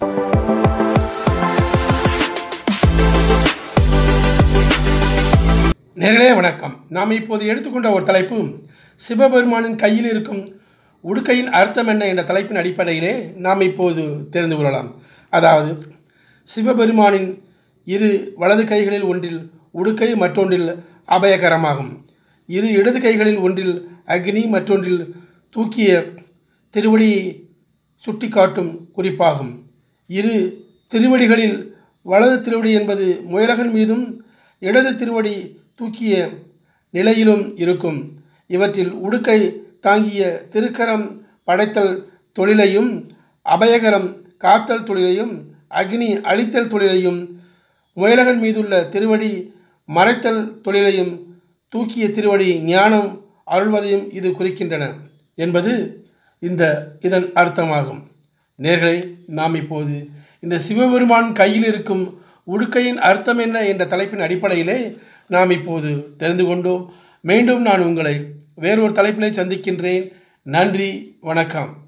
நேர்களே வணக்கம் நாம் இப்போது எடுத்துக்கொண்ட ஒரு தலைப்பு சிவபெருமானின் கையில் இருக்கும் உடுக்கையின் அர்த்தம் என்ன என்ற தலைப்பின் அடிப்படையிலே நாம் இப்போது தெரிந்து கொள்ளலாம் அதாவது சிவபெருமானின் இரு வலது கைகளில் ஒன்றில் உடுக்கை மற்றொன்றில் அபயகரமாகும் இரு இடது கைகளில் ஒன்றில் அக்னி மற்றொன்றில் தூக்கிய திருவடியை சுட்டிக்காட்டும் குறிப்பாகும் இரு திருவடிகளில் வலது திருவடி என்பது முயலகன் மீதும் இடது திருவடி தூக்கிய நிலையிலும் இருக்கும் இவற்றில் உடுக்கை தாங்கிய திருக்கரம் படைத்தல் தொழிலையும் அபயகரம் காத்தல் தொழிலையும் அக்னி அழித்தல் தொழிலையும் முயலகன் மீதுள்ள திருவடி மறைத்தல் தொழிலையும் தூக்கிய திருவடி ஞானம் அருள்வதையும் இது குறிக்கின்றன என்பது இந்த இதன் அர்த்தமாகும் நேர்களை நாம் இப்போது இந்த சிவபெருமான் கையில் இருக்கும் உடுக்கையின் அர்த்தம் என்ன என்ற தலைப்பின் அடிப்படையிலே நாம் இப்போது தெரிந்து கொண்டோம் மீண்டும் நான் உங்களை வேறொரு தலைப்பிலே சந்திக்கின்றேன் நன்றி வணக்கம்